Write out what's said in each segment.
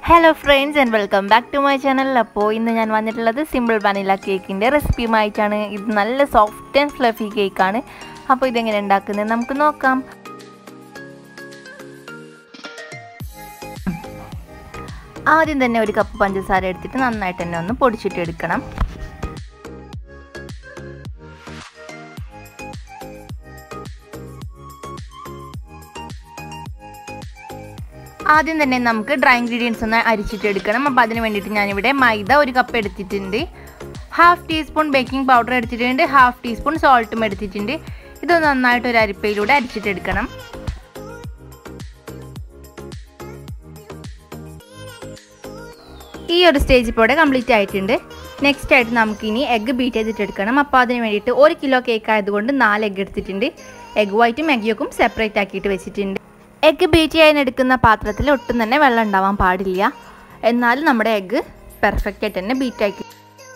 hello friends and welcome back to my channel അപ്പോൾ ഇന്ന് ഞാൻ വന്നിട്ടുള്ളത് സിമ്പിൾ വനില കേക്കിൻ്റെ റെസിപ്പിയുമായിട്ടാണ് ഇത് നല്ല സോഫ്റ്റ് ആൻഡ് ഫ്ലഫി കേക്കാണ് അപ്പോൾ ഇതെങ്ങനെ ഉണ്ടാക്കുന്നത് നമുക്ക് നോക്കാം ആദ്യം തന്നെ ഒരു കപ്പ് പഞ്ചസാര എടുത്തിട്ട് നന്നായിട്ട് തന്നെ ഒന്ന് പൊടിച്ചിട്ട് എടുക്കണം ആദ്യം തന്നെ നമുക്ക് ഡ്രൈ ഇൻഗ്രീഡിയൻസ് ഒന്ന് അരിച്ചിട്ട് എടുക്കണം അപ്പോൾ അതിന് വേണ്ടിയിട്ട് ഞാനിവിടെ മൈദ ഒരു കപ്പ് എടുത്തിട്ടുണ്ട് ഹാഫ് ടീസ്പൂൺ ബേക്കിംഗ് പൗഡർ എടുത്തിട്ടുണ്ട് ഹാഫ് ടീസ്പൂൺ സോൾട്ടും എടുത്തിട്ടുണ്ട് ഇത് നന്നായിട്ട് ഒരു അരിപ്പയിലൂടെ അരിച്ചിട്ടെടുക്കണം ഈ ഒരു സ്റ്റേജ് ഇപ്പോൾ ഇവിടെ കംപ്ലീറ്റ് ആയിട്ടുണ്ട് നെക്സ്റ്റ് ആയിട്ട് നമുക്കിനി എഗ്ഗ് ബീറ്റ് ചെയ്തിട്ട് എടുക്കണം അപ്പോൾ അതിന് വേണ്ടിയിട്ട് ഒരു കിലോ കേക്ക് ആയതുകൊണ്ട് നാല് എഗ്ഗ് എടുത്തിട്ടുണ്ട് എഗ് വൈറ്റും എഗ് യോക്കും സെപ്പറേറ്റ് ആക്കിയിട്ട് വെച്ചിട്ടുണ്ട് എഗ്ഗ് ബീറ്റ് ചെയ്യാൻ എടുക്കുന്ന പാത്രത്തിൽ ഒട്ടും തന്നെ വെള്ളം ഉണ്ടാവാൻ പാടില്ല എന്നാലും നമ്മുടെ എഗ്ഗ് പെർഫെക്റ്റ് ആയിട്ട് തന്നെ ബീറ്റ് ആക്കി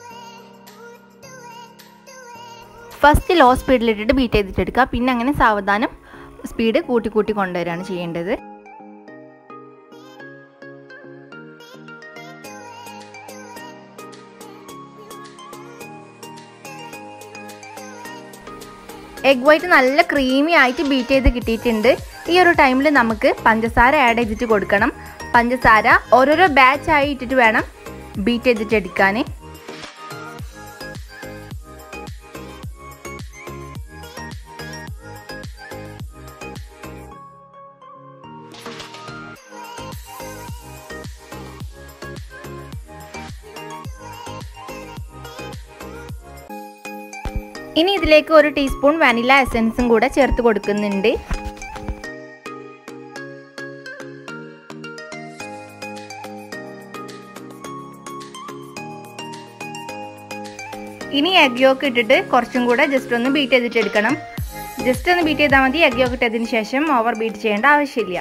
ഫസ്റ്റ് ലോ സ്പീഡിലിട്ടിട്ട് ബീറ്റ് ചെയ്തിട്ട് എടുക്കുക പിന്നെ അങ്ങനെ സാവധാനം സ്പീഡ് കൂട്ടി കൂട്ടി കൊണ്ടുവരികയാണ് ചെയ്യേണ്ടത് എഗ് വൈറ്റ് നല്ല ക്രീമി ആയിട്ട് ബീറ്റ് ചെയ്ത് കിട്ടിയിട്ടുണ്ട് ഈ ഒരു ടൈമിൽ നമുക്ക് പഞ്ചസാര ആഡ് ചെയ്തിട്ട് കൊടുക്കണം പഞ്ചസാര ഓരോരോ ബാച്ച് ആയി ഇട്ടിട്ട് വേണം ബീറ്റ് ചെയ്തിട്ട് എടുക്കാൻ ഇനി ഇതിലേക്ക് ഒരു ടീസ്പൂൺ വാനില എസൻസും കൂടെ ചേർത്ത് കൊടുക്കുന്നുണ്ട് ഇനി എഗ് യോക്ക് ഇട്ടിട്ട് കുറച്ചും കൂടെ ജസ്റ്റ് ഒന്ന് ബീറ്റ് ചെയ്തിട്ട് എടുക്കണം ജസ്റ്റ് ഒന്ന് ബീറ്റ് ചെയ്താൽ മതി എഗ് യോക്ക് ഇട്ടതിന് ശേഷം ഓവർ ബീറ്റ് ചെയ്യേണ്ട ആവശ്യമില്ല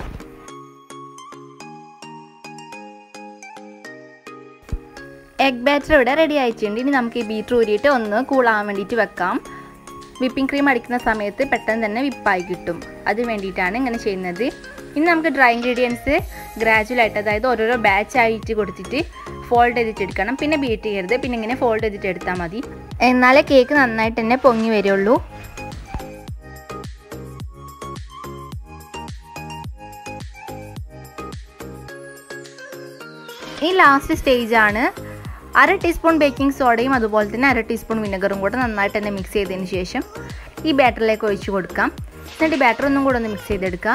എഗ് ബാറ്റർ ഇവിടെ റെഡി ആയിട്ടുണ്ട് ഇനി നമുക്ക് ഈ ബീറ്റർ ഊരിയിട്ട് ഒന്ന് കൂളാവാൻ വേണ്ടിയിട്ട് വെക്കാം വിപ്പിംഗ് ക്രീം അടിക്കുന്ന സമയത്ത് പെട്ടെന്ന് തന്നെ വിപ്പായി കിട്ടും അതിന് വേണ്ടിയിട്ടാണ് ഇങ്ങനെ ചെയ്യുന്നത് ഇനി നമുക്ക് ഡ്രൈ ഇൻഗ്രീഡിയൻസ് ഗ്രാജുവലായിട്ട് അതായത് ഓരോരോ ബാച്ച് ആയിട്ട് കൊടുത്തിട്ട് ഫോൾഡ് ചെയ്തിട്ട് എടുക്കണം പിന്നെ ബീറ്റ് ചെയ്യരുത് പിന്നെ ഇങ്ങനെ ഫോൾഡ് ചെയ്തിട്ട് എടുത്താൽ മതി എന്നാലേ കേക്ക് നന്നായിട്ട് തന്നെ പൊങ്ങി വരുള്ളൂ ഈ ലാസ്റ്റ് സ്റ്റേജാണ് അര ടീസ്പൂൺ ബേക്കിംഗ് സോഡയും അതുപോലെ തന്നെ അര ടീസ്പൂൺ വിനെഗറും കൂടെ നന്നായിട്ട് തന്നെ മിക്സ് ചെയ്തതിന് ശേഷം ഈ ബാറ്ററിലേക്ക് ഒഴിച്ച് കൊടുക്കാം എന്നിട്ട് ബാറ്റർ ഒന്നും കൂടെ ഒന്ന് മിക്സ് ചെയ്തെടുക്കാം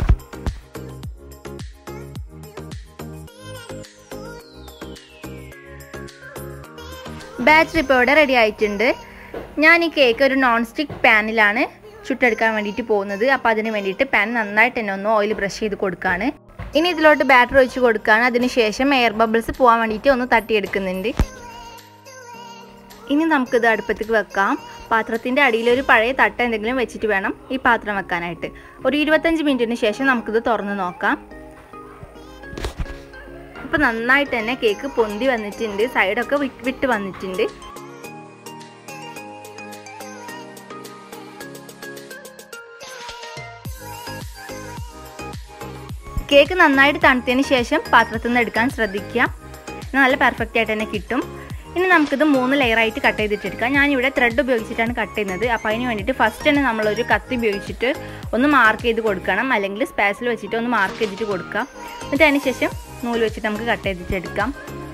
ബാറ്ററി ഇപ്പോൾ ഇവിടെ റെഡി ആയിട്ടുണ്ട് ഞാൻ ഈ കേക്ക് ഒരു നോൺ സ്റ്റിക്ക് പാനിലാണ് ചുട്ടെടുക്കാൻ വേണ്ടിയിട്ട് പോകുന്നത് അപ്പോൾ അതിന് വേണ്ടിയിട്ട് പാൻ നന്നായിട്ട് തന്നെ ഒന്ന് ഓയിൽ ബ്രഷ് ചെയ്ത് കൊടുക്കുകയാണ് ഇനി ഇതിലോട്ട് ബാറ്റർ ഒഴിച്ച് കൊടുക്കുകയാണ് അതിനുശേഷം എയർ ബബിൾസ് പോകാൻ വേണ്ടിയിട്ട് ഒന്ന് തട്ടിയെടുക്കുന്നുണ്ട് ഇനി നമുക്കിത് അടുപ്പത്തേക്ക് വെക്കാം പാത്രത്തിൻ്റെ അടിയിൽ ഒരു പഴയ തട്ട എന്തെങ്കിലും വെച്ചിട്ട് വേണം ഈ പാത്രം വെക്കാനായിട്ട് ഒരു ഇരുപത്തഞ്ച് മിനിറ്റിന് ശേഷം നമുക്കിത് തുറന്ന് നോക്കാം ഇപ്പം നന്നായിട്ട് തന്നെ കേക്ക് പൊന്തി വന്നിട്ടുണ്ട് സൈഡൊക്കെ വിട്ട് വന്നിട്ടുണ്ട് കേക്ക് നന്നായിട്ട് തണുത്തതിന് ശേഷം പാത്രത്തിൽ നിന്ന് എടുക്കാൻ ശ്രദ്ധിക്കുക നല്ല പെർഫെക്റ്റ് ആയിട്ട് തന്നെ കിട്ടും ഇനി നമുക്കിത് മൂന്ന് ലെയറായിട്ട് കട്ട് ചെയ്തിട്ടെടുക്കാം ഞാനിവിടെ ത്രെഡ് ഉപയോഗിച്ചിട്ടാണ് കട്ട് ചെയ്യുന്നത് അപ്പോൾ അതിന് വേണ്ടിയിട്ട് ഫസ്റ്റ് തന്നെ നമ്മളൊരു കത്തി ഉപയോഗിച്ചിട്ട് ഒന്ന് മാർക്ക് ചെയ്ത് കൊടുക്കണം അല്ലെങ്കിൽ സ്പാസിൽ വെച്ചിട്ട് ഒന്ന് മാർക്ക് ചെയ്തിട്ട് കൊടുക്കാം എന്നിട്ട് അതിന് ശേഷം നൂല് വെച്ചിട്ട് നമുക്ക് കട്ട് ചെയ്തിട്ടെടുക്കാം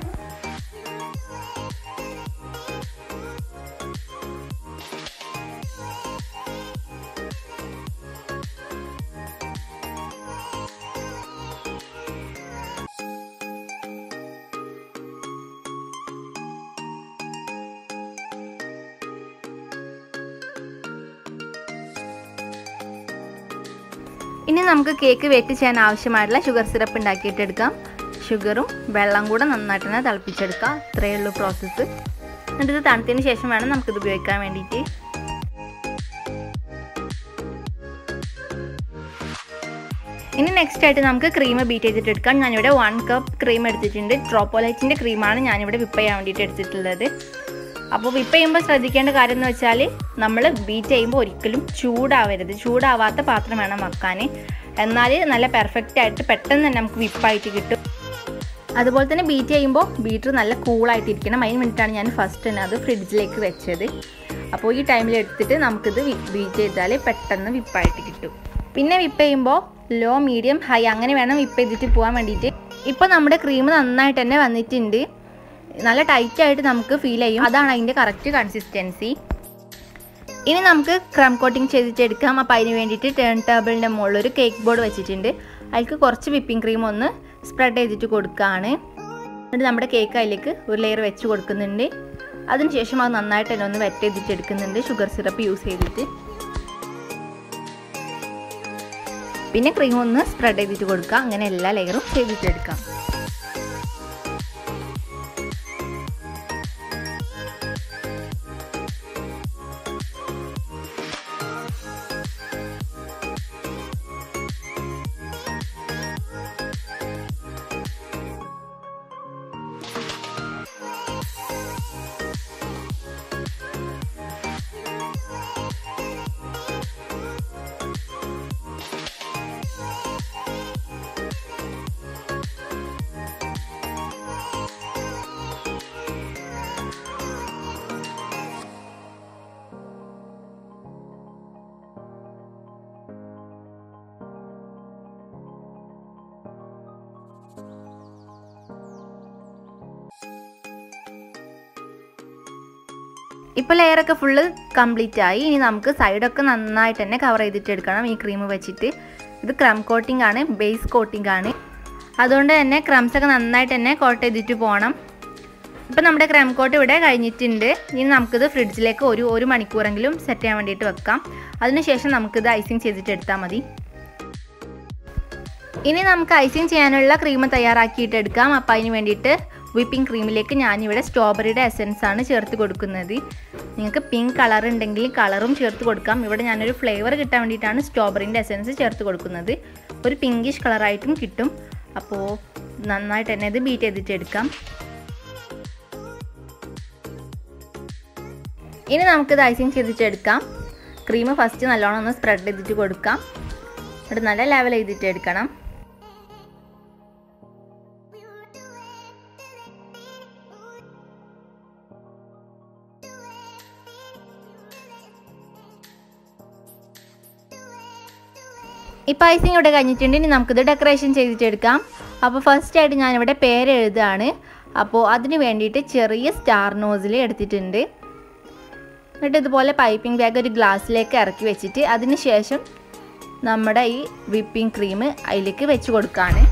ഇനി നമുക്ക് കേക്ക് വെറ്റ് ചെയ്യാൻ ആവശ്യമായിട്ടുള്ള ഷുഗർ സിറപ്പ് ഉണ്ടാക്കിയിട്ടെടുക്കാം ഷുഗറും വെള്ളം കൂടെ നന്നായിട്ട് തന്നെ തിളപ്പിച്ചെടുക്കാം ഇത്രയേ ഉള്ളൂ പ്രോസസ്സ് എന്നിട്ട് ഇത് തണുത്തതിന് ശേഷം വേണം നമുക്കിത് ഉപയോഗിക്കാൻ വേണ്ടിയിട്ട് ഇനി നെക്സ്റ്റ് ആയിട്ട് നമുക്ക് ക്രീം ബീറ്റ് ചെയ്തിട്ട് എടുക്കാം ഞാനിവിടെ വൺ കപ്പ് ക്രീം എടുത്തിട്ടുണ്ട് ട്രോപ്പോലൈറ്റിൻ്റെ ക്രീമാണ് ഞാനിവിടെ വിപ്പ് ചെയ്യാൻ വേണ്ടിയിട്ട് എടുത്തിട്ടുള്ളത് അപ്പോൾ വിപ്പ് ചെയ്യുമ്പോൾ ശ്രദ്ധിക്കേണ്ട കാര്യം എന്ന് വെച്ചാൽ നമ്മൾ ബീറ്റ് ചെയ്യുമ്പോൾ ഒരിക്കലും ചൂടാവരുത് ചൂടാവാത്ത പാത്രം വേണം വെക്കാൻ എന്നാൽ നല്ല പെർഫെക്റ്റ് ആയിട്ട് പെട്ടെന്ന് തന്നെ നമുക്ക് വിപ്പായിട്ട് കിട്ടും അതുപോലെ തന്നെ ബീറ്റ് ചെയ്യുമ്പോൾ ബീറ്റർ നല്ല കൂളായിട്ടിരിക്കണം അതിന് വേണ്ടിയിട്ടാണ് ഞാൻ ഫസ്റ്റ് തന്നെ അത് ഫ്രിഡ്ജിലേക്ക് വെച്ചത് അപ്പോൾ ഈ ടൈമിൽ എടുത്തിട്ട് നമുക്കിത് ബീറ്റ് ചെയ്താൽ പെട്ടെന്ന് വിപ്പായിട്ട് കിട്ടും പിന്നെ വിപ്പ് ചെയ്യുമ്പോൾ ലോ മീഡിയം ഹൈ അങ്ങനെ വേണം വിപ്പ് ചെയ്തിട്ട് പോകാൻ വേണ്ടിയിട്ട് ഇപ്പോൾ നമ്മുടെ ക്രീം നന്നായിട്ട് തന്നെ വന്നിട്ടുണ്ട് നല്ല ടൈറ്റായിട്ട് നമുക്ക് ഫീൽ ചെയ്യും അതാണ് അതിൻ്റെ കറക്റ്റ് കൺസിസ്റ്റൻസി ഇനി നമുക്ക് ക്രം കോട്ടിങ് ചെയ്തിട്ടെടുക്കാം അപ്പോൾ അതിന് വേണ്ടിയിട്ട് ടേൺ ടേബിളിൻ്റെ മുകളിൽ ഒരു കേക്ക് ബോർഡ് വെച്ചിട്ടുണ്ട് അതിലേക്ക് കുറച്ച് വിപ്പിംഗ് ക്രീം ഒന്ന് സ്പ്രെഡ് ചെയ്തിട്ട് കൊടുക്കുകയാണ് എന്നിട്ട് നമ്മുടെ കേക്ക് അതിലേക്ക് ഒരു ലെയർ വെച്ച് കൊടുക്കുന്നുണ്ട് അതിനുശേഷം അത് നന്നായിട്ട് തന്നെ ഒന്ന് വെറ്റ് ചെയ്തിട്ട് എടുക്കുന്നുണ്ട് ഷുഗർ സിറപ്പ് യൂസ് ചെയ്തിട്ട് പിന്നെ ക്രീം ഒന്ന് സ്പ്രെഡ് ചെയ്തിട്ട് കൊടുക്കുക അങ്ങനെ എല്ലാ ലെയറും ചെയ്തിട്ടെടുക്കാം ഇപ്പോൾ ലെയറൊക്കെ ഫുള്ള് കംപ്ലീറ്റ് ആയി ഇനി നമുക്ക് സൈഡൊക്കെ നന്നായിട്ട് തന്നെ കവർ ചെയ്തിട്ട് എടുക്കണം ഈ ക്രീം വെച്ചിട്ട് ഇത് ക്രം കോട്ടിംഗ് ആണ് ബേസ് കോട്ടിംഗ് ആണ് അതുകൊണ്ട് തന്നെ ക്രംസ് ഒക്കെ നന്നായിട്ട് തന്നെ കോട്ട് ചെയ്തിട്ട് പോകണം ഇപ്പം നമ്മുടെ ക്രം കോട്ട് ഇവിടെ കഴിഞ്ഞിട്ടുണ്ട് ഇനി നമുക്കിത് ഫ്രിഡ്ജിലേക്ക് ഒരു ഒരു മണിക്കൂറെങ്കിലും സെറ്റ് ചെയ്യാൻ വേണ്ടിയിട്ട് വെക്കാം അതിനുശേഷം നമുക്കിത് ഐസിങ് ചെയ്തിട്ട് എടുത്താൽ മതി ഇനി നമുക്ക് ഐസിങ് ചെയ്യാനുള്ള ക്രീം തയ്യാറാക്കിയിട്ട് എടുക്കാം അപ്പോൾ അതിന് വേണ്ടിയിട്ട് വിപ്പിംഗ് ക്രീമിലേക്ക് ഞാനിവിടെ സ്ട്രോബെറിയുടെ എസൻസ് ആണ് ചേർത്ത് കൊടുക്കുന്നത് നിങ്ങൾക്ക് പിങ്ക് കളർ ഉണ്ടെങ്കിൽ കളറും ചേർത്ത് കൊടുക്കാം ഇവിടെ ഞാനൊരു ഫ്ലേവർ കിട്ടാൻ വേണ്ടിയിട്ടാണ് സ്ട്രോബെറിൻ്റെ എസൻസ് ചേർത്ത് കൊടുക്കുന്നത് ഒരു പിങ്കിഷ് കളറായിട്ടും കിട്ടും അപ്പോൾ നന്നായിട്ട് തന്നെ ഇത് ബീറ്റ് ചെയ്തിട്ട് എടുക്കാം ഇനി നമുക്കിത് ഐസിങ് ചെയ്തിട്ട് എടുക്കാം ക്രീം ഫസ്റ്റ് നല്ലോണം ഒന്ന് സ്പ്രെഡ് ചെയ്തിട്ട് കൊടുക്കാം എന്നിട്ട് നല്ല ലെവൽ ചെയ്തിട്ട് എടുക്കണം ഇപ്പോൾ ഐസിങ് ഇവിടെ കഴിഞ്ഞിട്ടുണ്ട് ഇനി നമുക്കിത് ഡെക്കറേഷൻ ചെയ്തിട്ടെടുക്കാം അപ്പോൾ ഫസ്റ്റ് ആയിട്ട് ഞാനിവിടെ പേര് എഴുതുകയാണ് അപ്പോൾ അതിന് വേണ്ടിയിട്ട് ചെറിയ സ്റ്റാർ നോസിൽ എടുത്തിട്ടുണ്ട് എന്നിട്ട് ഇതുപോലെ പൈപ്പിംഗ് ബാഗ് ഒരു ഗ്ലാസ്സിലേക്ക് ഇറക്കി വെച്ചിട്ട് അതിന് ശേഷം നമ്മുടെ ഈ വിപ്പിംഗ് ക്രീം അതിലേക്ക് വെച്ച് കൊടുക്കുകയാണ്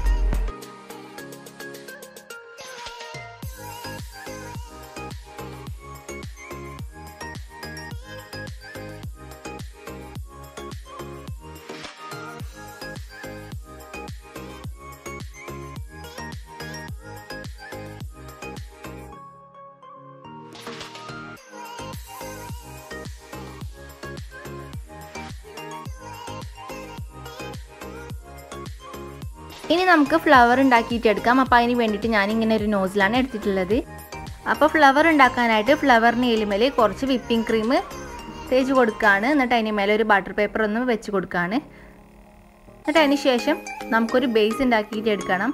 ഇനി നമുക്ക് ഫ്ലവർ ഉണ്ടാക്കിയിട്ട് എടുക്കാം അപ്പോൾ അതിന് വേണ്ടിയിട്ട് ഞാനിങ്ങനെ ഒരു നോസിലാണ് എടുത്തിട്ടുള്ളത് അപ്പോൾ ഫ്ലവർ ഉണ്ടാക്കാനായിട്ട് ഫ്ലവറിന് എലിമേൽ കുറച്ച് വിപ്പിംഗ് ക്രീം തേച്ച് കൊടുക്കുകയാണ് എന്നിട്ട് അതിന് മേലെ ഒരു ബട്ടർ പേപ്പർ ഒന്ന് വെച്ച് കൊടുക്കുകയാണ് എന്നിട്ട് അതിന് ശേഷം നമുക്കൊരു ബേസ് ഉണ്ടാക്കിയിട്ട് എടുക്കണം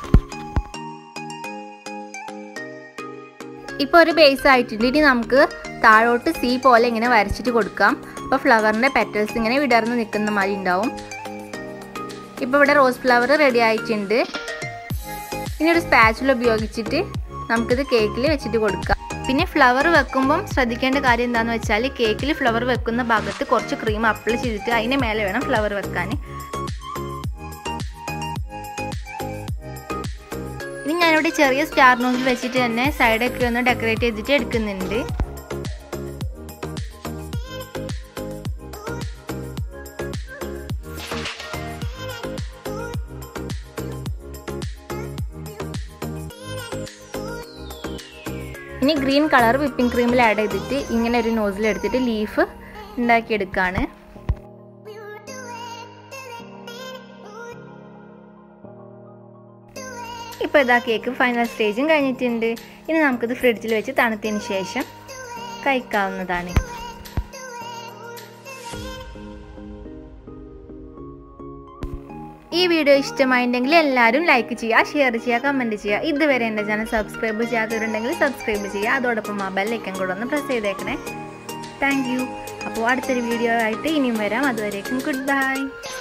ഇപ്പോൾ ഒരു ബേസ് ആയിട്ടുണ്ട് ഇനി നമുക്ക് താഴോട്ട് സി പോലെ ഇങ്ങനെ വരച്ചിട്ട് കൊടുക്കാം അപ്പോൾ ഫ്ലവറിൻ്റെ പെറ്റൽസ് ഇങ്ങനെ വിടർന്ന് നിൽക്കുന്ന മാതിരി ഉണ്ടാവും ഇപ്പോൾ ഇവിടെ റോസ് ഫ്ലവർ റെഡി ആയിട്ടുണ്ട് ഇനി ഒരു സ്പാച്ചുല ഉപയോഗിച്ചിട്ട് നമുക്കിത് കേക്കിൽ വെച്ചിട്ട് കൊടുക്കാം പിന്നെ ഫ്ലവർ വെക്കുമ്പം ശ്രദ്ധിക്കേണ്ട കാര്യം എന്താണെന്ന് വെച്ചാൽ കേക്കിൽ ഫ്ലവർ വെക്കുന്ന ഭാഗത്ത് കുറച്ച് ക്രീം അപ്ലൈ ചെയ്തിട്ട് അതിന് മേലെ വേണം ഫ്ലവർ വെക്കാൻ ഇനി ഞാനിവിടെ ചെറിയ സ്റ്റാർ നോസിൽ വെച്ചിട്ട് തന്നെ സൈഡൊക്കെ ഒന്ന് ഡെക്കറേറ്റ് ചെയ്തിട്ട് എടുക്കുന്നുണ്ട് ഇനി ഗ്രീൻ കളർ വിപ്പിംഗ് ക്രീമിൽ ആഡ് ചെയ്തിട്ട് ഇങ്ങനെ ഒരു നോസിൽ എടുത്തിട്ട് ലീഫ് ഉണ്ടാക്കിയെടുക്കുകയാണ് ഇപ്പോൾ ഇതാ കേക്ക് ഫൈനൽ സ്റ്റേജും കഴിഞ്ഞിട്ടുണ്ട് ഇനി നമുക്കിത് ഫ്രിഡ്ജിൽ വെച്ച് തണുത്തതിന് ശേഷം കഴിക്കാവുന്നതാണ് ഈ വീഡിയോ ഇഷ്ടമായിട്ടുണ്ടെങ്കിൽ എല്ലാവരും ലൈക്ക് ചെയ്യുക ഷെയർ ചെയ്യുക കമൻറ്റ് ചെയ്യുക ഇതുവരെ എൻ്റെ ചാനൽ സബ്സ്ക്രൈബ് ചെയ്യാത്തവരുണ്ടെങ്കിൽ സബ്സ്ക്രൈബ് ചെയ്യുക അതോടൊപ്പം ആ ബെല്ലൈക്കൻ കൂടെ ഒന്ന് പ്രസ് ചെയ്തേക്കണേ താങ്ക് യു അപ്പോൾ അടുത്തൊരു വീഡിയോ ആയിട്ട് ഇനിയും വരാം അതുവരേക്കും ഗുഡ് ബൈ